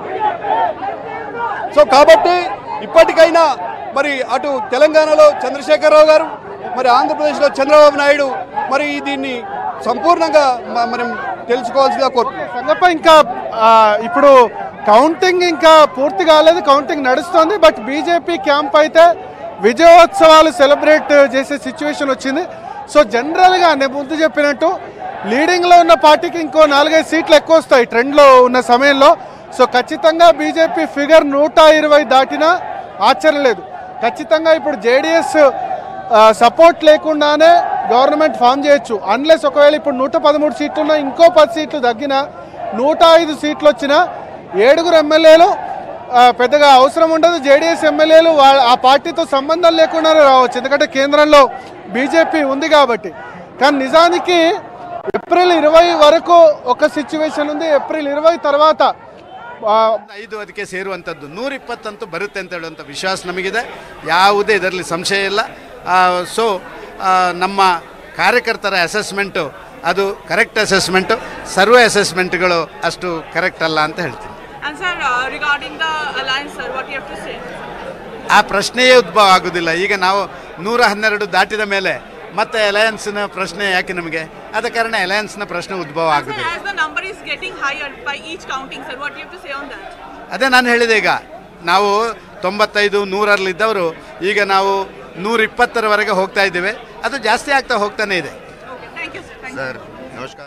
సో కాబట్టి ఇప్పటికైనా మరి అటు తెలంగాణలో చంద్రశేఖరరావు గారు మరి ఆంధ్రప్రదేశ్లో చంద్రబాబు నాయుడు మరి దీన్ని సంపూర్ణంగా మ- మనం తెలుసుకోవాల్సిందిగా కోరుతున్నాం సంగప్ప ఇంకా ఆ, ఇప్పుడు కౌంటింగ్ ఇంకా పూర్తి కాలేదు కౌంటింగ్ నడుస్తోంది బట్ బీజేపీ క్యాంప్ అయితే విజయోత్సవాలు సెలబ్రేట్ చేసే సిచ్యువేషన్ వచ్చింది సో జనరల్గా నేను ముందు చెప్పినట్టు లీడింగ్లో ఉన్న పార్టీకి ఇంకో నాలుగైదు సీట్లు ఎక్కువ వస్తాయి ట్రెండ్లో ఉన్న సమయంలో సో ఖచ్చితంగా బీజేపీ ఫిగర్ నూట ఇరవై దాటినా ఆశ్చర్యం లేదు ఖచ్చితంగా ఇప్పుడు జేడిఎస్ సపోర్ట్ లేకుండానే గవర్నమెంట్ ఫామ్ చేయొచ్చు అన్లెస్ ఒకవేళ ఇప్పుడు నూట పదమూడు సీట్లు ఉన్నా ఇంకో పది సీట్లు తగ్గినా నూట ఐదు సీట్లు వచ్చినా ఏడుగురు ఎమ్మెల్యేలు ఆ, పెద్దగా అవసరం ఉండదు జేడీఎస్ ఎమ్మెల్యేలు వా- ఆ పార్టీతో సంబంధం లేకుండా రావచ్చు ఎందుకంటే కేంద్రంలో బీజేపీ ఉంది కాబట్టి కానీ నిజానికి ఏప్రిల్ ఇరవై వరకు ఒక ಸಿಚುವೇಶನ್ ఉంది ಏಪ್ರಿಲ್ ಇರುವೈ తర్వాత ಆ, ಐದು ಅದಕ್ಕೆ ಸೇರುವಂಥದ್ದು ನೂರ ಇಪ್ಪತ್ತಂತೂ ಬರುತ್ತೆ ಅಂತ ಹೇಳುವಂಥ ವಿಶ್ವಾಸ ನಮಗಿದೆ ಯಾವುದೇ ಇದರಲ್ಲಿ ಸಂಶಯ ಇಲ್ಲ ಸೊ ನಮ್ಮ ಕಾರ್ಯಕರ್ತರ ಅಸೆಸ್ಮೆಂಟು ಅದು ಕರೆಕ್ಟ್ ಅಸೆಸ್ಮೆಂಟು ಸರ್ವೆ ಅಸೆಸ್ಮೆಂಟ್ಗಳು ಅಷ್ಟು ಕರೆಕ್ಟ್ ಅಲ್ಲ ಅಂತ ಹೇಳ್ತೀನಿ And sir, uh, regarding the alliance, sir, what you have to say? ಆ ಪ್ರಶ್ನೆಯೇ ಉದ್ಭವ ಆಗೋದಿಲ್ಲ ಈಗ ನಾವು ನೂರ ಹನ್ನೆರಡು ದಾಟಿದ ಮೇಲೆ ಮತ್ತೆ ಅಲಯನ್ಸ್ನ ಪ್ರಶ್ನೆ ಯಾಕೆ ನಮಗೆ ಆದ ಕಾರಣ ಅಲಯನ್ಸ್ನ ಪ್ರಶ್ನೆ ಉದ್ಭವ Sir, ಆಗೋದಿಲ್ಲ as the number is getting higher by each counting, sir, what you have to say on that? ಅದೇ ನಾನು ಹೇಳಿದೆ ಈಗ ನಾವು ತೊಂಬತ್ತೈದು ನೂರರಲ್ಲಿದ್ದವರು ಈಗ ನಾವು ನೂರ ಇಪ್ಪತ್ತರವರೆಗೆ ಹೋಗ್ತಾ ಇದ್ದೇವೆ ಅದು ಜಾಸ್ತಿ ಆಗ್ತಾ ಹೋಗ್ತಾನೆ ಇದೆ Okay, thank you, sir. Thank you. Sir ನಮಸ್ಕಾರ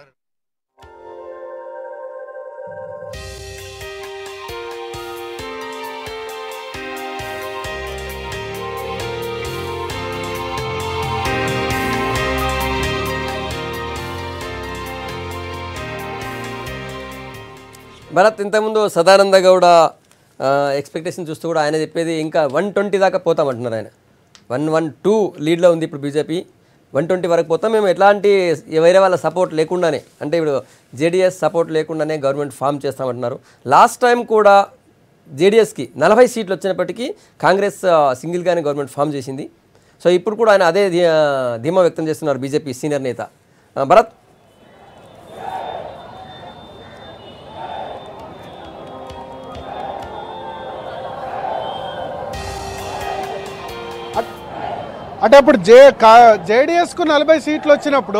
భరత్ ఇంతకుముందు సదానంద గౌడ ఎక్స్పెక్టేషన్ చూస్తూ కూడా ఆయన చెప్పేది ఇంకా వన్ ట్వంటీ దాకా పోతామంటున్నారు ఆయన వన్ వన్ టూ లీడ్లో ఉంది ఇప్పుడు బీజేపీ వన్ ట్వంటీ వరకు పోతాం మేము ఎలాంటి వేరే వాళ్ళ సపోర్ట్ లేకుండానే అంటే ఇప్పుడు జేడీఎస్ సపోర్ట్ లేకుండానే గవర్నమెంట్ ఫామ్ చేస్తామంటున్నారు లాస్ట్ టైం కూడా జేడీఎస్కి నలభై సీట్లు వచ్చినప్పటికీ కాంగ్రెస్ ఆ, సింగిల్గానే గవర్నమెంట్ ఫామ్ చేసింది సో ఇప్పుడు కూడా ఆయన అదే ధీ- ధీమా వ్యక్తం చేస్తున్నారు బీజేపీ సీనియర్ నేత ఆ, భరత్ అంటే అప్పుడు జే జేడిఎస్కు నలభై సీట్లు వచ్చినప్పుడు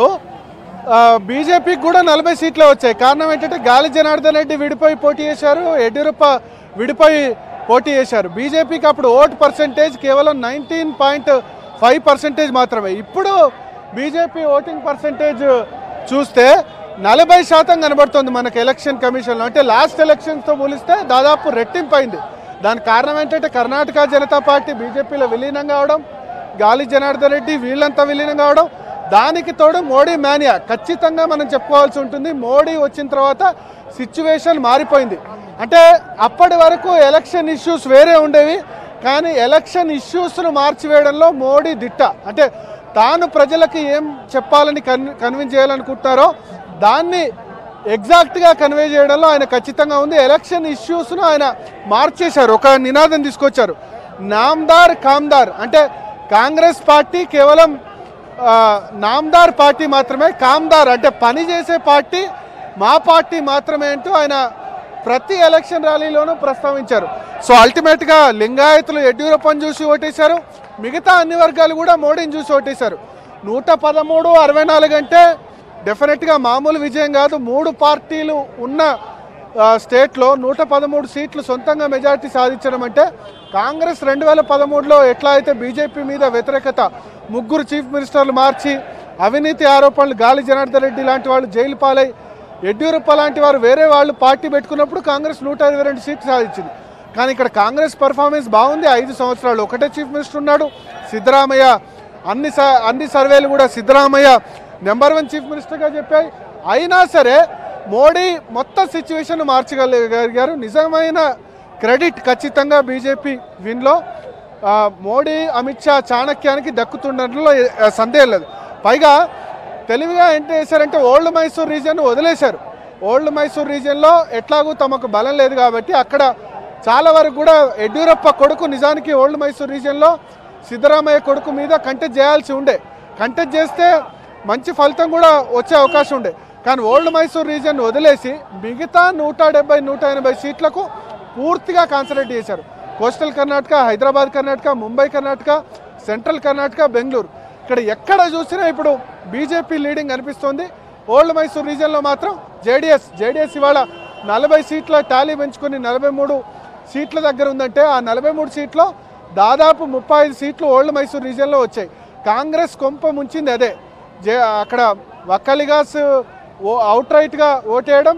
బీజేపీకి కూడా నలభై సీట్లే వచ్చాయి కారణం ఏంటంటే గాలి జనార్దన్ రెడ్డి విడిపోయి పోటీ చేశారు యడ్యూరప్ప విడిపోయి పోటీ చేశారు బీజేపీకి అప్పుడు ఓట్ పర్సెంటేజ్ కేవలం నైన్టీన్ పాయింట్ ఫైవ్ పర్సెంటేజ్ మాత్రమే ఇప్పుడు బీజేపీ ఓటింగ్ పర్సెంటేజ్ చూస్తే నలభై శాతం కనబడుతుంది మనకు ఎలక్షన్ కమిషన్లో అంటే లాస్ట్ ఎలక్షన్స్తో పోలిస్తే దాదాపు రెట్టింపు అయింది దానికి కారణం ఏంటంటే కర్ణాటక జనతా పార్టీ బీజేపీలో విలీనం కావడం గాలి జనార్దన్ రెడ్డి వీళ్ళంతా విలీనం కావడం దానికి తోడు మోడీ మేనియా ఖచ్చితంగా మనం చెప్పుకోవాల్సి ఉంటుంది మోడీ వచ్చిన తర్వాత సిచ్యువేషన్ మారిపోయింది అంటే అప్పటి వరకు ఎలక్షన్ ఇష్యూస్ వేరే ఉండేవి కానీ ఎలక్షన్ ఇష్యూస్ను మార్చివేయడంలో మోడీ దిట్ట అంటే తాను ప్రజలకు ఏం చెప్పాలని కన్ కన్విన్స్ చేయాలనుకుంటున్నారో దాన్ని ఎగ్జాక్ట్గా కన్వే చేయడంలో ఆయన ఖచ్చితంగా ఉంది ఎలక్షన్ ఇష్యూస్ను ఆయన మార్చేశారు ఒక నినాదం తీసుకొచ్చారు నామ్దార్ కామ్దార్ అంటే కాంగ్రెస్ పార్టీ కేవలం ఆ, నామ్దార్ పార్టీ మాత్రమే కామ్దార్ అంటే పని చేసే పార్టీ మా పార్టీ మాత్రమే అంటూ ఆయన ప్రతి ఎలక్షన్ ర్యాలీలోనూ ప్రస్తావించారు సో అల్టిమేట్గా లింగాయతులు యడ్యూరప్పని చూసి ఓటేశారు మిగతా అన్ని వర్గాలు కూడా మోడీని చూసి ఓటేశారు నూట పదమూడు అరవై నాలుగు అంటే డెఫినెట్గా మామూలు విజయం కాదు మూడు పార్టీలు ఉన్న ఆ, స్టేట్లో నూట పదమూడు సీట్లు సొంతంగా మెజారిటీ సాధించడం అంటే కాంగ్రెస్ రెండు వేల పదమూడులో ఎట్లా అయితే బీజేపీ మీద వ్యతిరేకత ముగ్గురు చీఫ్ మినిస్టర్లు మార్చి అవినీతి ఆరోపణలు గాలి జనార్దన్ రెడ్డి లాంటి వాళ్ళు జైలు పాలై యడ్యూరప్ప లాంటి వారు వేరే వాళ్ళు పార్టీ పెట్టుకున్నప్పుడు కాంగ్రెస్ నూట ఇరవై రెండు సీట్లు సాధించింది కానీ ఇక్కడ కాంగ్రెస్ పర్ఫార్మెన్స్ బాగుంది ఐదు సంవత్సరాలు ఒకటే చీఫ్ మినిస్టర్ ఉన్నాడు సిద్ధరామయ్య అన్ని స- అన్ని సర్వేలు కూడా సిద్ధరామయ్య నెంబర్ వన్ చీఫ్ మినిస్టర్గా చెప్పాయి అయినా సరే మోడీ మొత్తం సిచ్యువేషన్ మార్చగలిగారు నిజమైన క్రెడిట్ ఖచ్చితంగా బీజేపీ విన్లో ఆ, మోడీ అమిత్ షా చాణక్యానికి దక్కుతుండడంలో ఏ- ఆ, సందేహం లేదు పైగా తెలివిగా ఏం చేశారంటే ఓల్డ్ మైసూర్ రీజియన్ వదిలేశారు ఓల్డ్ మైసూర్ రీజియన్లో ఎట్లాగూ తమకు బలం లేదు కాబట్టి అక్కడ చాలా వరకు కూడా యడ్యూరప్ప కొడుకు నిజానికి ఓల్డ్ మైసూర్ రీజియన్లో సిద్ధరామయ్య కొడుకు మీద కంటెస్ట్ చేయాల్సి ఉండే కంటెస్ట్ చేస్తే మంచి ఫలితం కూడా వచ్చే అవకాశం ఉండే కానీ ఓల్డ్ మైసూర్ రీజియన్ వదిలేసి మిగతా నూట డెబ్బై నూట ఎనభై సీట్లకు పూర్తిగా కాన్సన్ట్రేట్ చేశారు కోస్టల్ కర్ణాటక హైదరాబాద్ కర్ణాటక ముంబై కర్ణాటక సెంట్రల్ కర్ణాటక బెంగళూరు ఇక్కడ ఎక్కడ చూసినా ఇప్పుడు బీజేపీ లీడింగ్ అనిపిస్తోంది ఓల్డ్ మైసూర్ రీజియన్లో మాత్రం జేడీఎస్ జేడీఎస్ ఇవాళ నలభై సీట్ల టాలీ పెంచుకొని నలభై మూడు సీట్ల దగ్గర ఉందంటే ఆ నలభై మూడు సీట్లో దాదాపు ముప్పై ఐదు సీట్లు ఓల్డ్ మైసూర్ రీజియన్లో వచ్చాయి కాంగ్రెస్ కొంప ముంచింది అదే జే అక్కడ వక్కలిగాస్ ఓ అవుట్ రైట్గా ఓటేయడం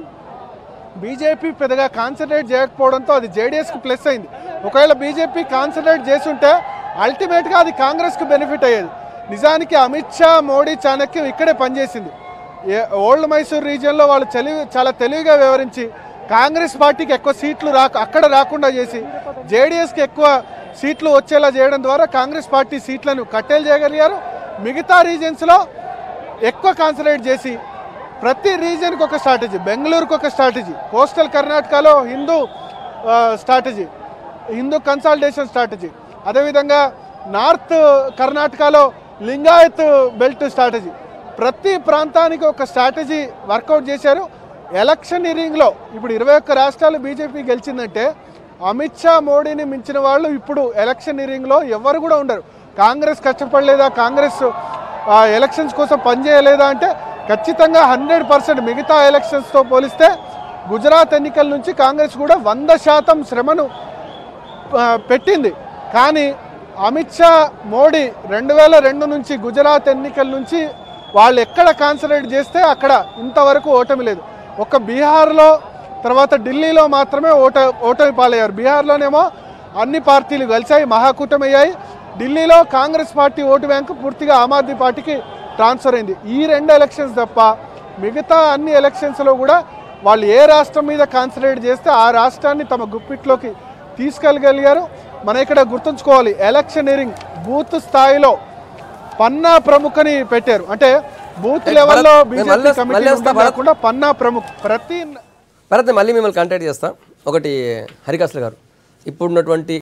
బీజేపీ పెద్దగా కాన్సన్ట్రేట్ చేయకపోవడంతో అది జేడీఎస్కి ప్లస్ అయింది ఒకవేళ బీజేపీ కాన్సన్ట్రేట్ చేస్తుంటే అల్టిమేట్గా అది కాంగ్రెస్కి బెనిఫిట్ అయ్యేది నిజానికి అమిత్ షా మోడీ చాణక్యం ఇక్కడే పనిచేసింది ఏ ఓల్డ్ మైసూర్ రీజియన్లో వాళ్ళు తెలివి చాలా తెలివిగా వివరించి కాంగ్రెస్ పార్టీకి ఎక్కువ సీట్లు రాక అక్కడ రాకుండా చేసి జేడీఎస్కి ఎక్కువ సీట్లు వచ్చేలా చేయడం ద్వారా కాంగ్రెస్ పార్టీ సీట్లను కట్టేలు చేయగలిగారు మిగతా రీజియన్స్లో ఎక్కువ కాన్సన్ట్రేట్ చేసి ప్రతి రీజియన్కి ఒక స్ట్రాటజీ బెంగళూరుకి ఒక స్ట్రాటజీ కోస్టల్ కర్ణాటకలో హిందూ ఆ, స్ట్రాటజీ హిందూ కన్సాలిడేషన్ స్ట్రాటజీ అదేవిధంగా నార్త్ కర్ణాటకలో లింగాయత్ బెల్ట్ స్ట్రాటజీ ప్రతి ప్రాంతానికి ఒక స్ట్రాటజీ వర్కౌట్ చేశారు ఎలక్షనీరింగ్లో ఇప్పుడు ఇరవై ఒక్క రాష్ట్రాలు బీజేపీ గెలిచిందంటే అమిత్ షా మోడీని మించిన వాళ్ళు ఇప్పుడు ఎలక్షనీరింగ్లో ఎవరు కూడా ఉండరు కాంగ్రెస్ కష్టపడలేదా కాంగ్రెస్ ఆ, ఎలక్షన్స్ కోసం పనిచేయలేదా అంటే ఖచ్చితంగా హండ్రెడ్ పర్సెంట్ మిగతా ఎలక్షన్స్తో పోలిస్తే గుజరాత్ ఎన్నికల నుంచి కాంగ్రెస్ కూడా వంద శాతం శ్రమను ఆ, పెట్టింది కానీ అమిత్ షా మోడీ రెండు వేల రెండు నుంచి గుజరాత్ ఎన్నికల నుంచి వాళ్ళు ఎక్కడ కాన్సన్ట్రేట్ చేస్తే అక్కడ ఇంతవరకు ఓటమి లేదు ఒక్క బీహార్లో తర్వాత ఢిల్లీలో మాత్రమే ఓట ఓటమి పాలయ్యారు బీహార్లోనేమో అన్ని పార్టీలు కలిసాయి మహాకూటమి అయ్యాయి ఢిల్లీలో కాంగ్రెస్ పార్టీ ఓటు బ్యాంకు పూర్తిగా ఆమ్ ఆద్మీ పార్టీకి ట్రాన్స్ఫర్ అయింది ఈ రెండు ఎలక్షన్స్ తప్ప మిగతా అన్ని ఎలక్షన్స్లో కూడా వాళ్ళు ఏ రాష్ట్రం మీద కాన్సన్ట్రేట్ చేస్తే ఆ రాష్ట్రాన్ని తమ గుప్పిట్లోకి తీసుకెళ్ళగలిగారు మన ఇక్కడ గుర్తుంచుకోవాలి ఎలక్షనీరింగ్ బూత్ స్థాయిలో పన్నా ప్రముఖని పెట్టారు అంటే బూత్ ఏ, లెవెల్లో భరత్, నేను బీజేపీ మళ్ళీ వస్తా- కమిటీ మళ్ళీ వస్తా, భరత్. కాకుండా పన్నా ప్రముఖ్ ప్రతి భరత్ మళ్ళీ మిమ్మల్ని కాంటాక్ట్ చేస్తా ఒకటి హరికాసులు గారు ఇప్పుడున్నటువంటి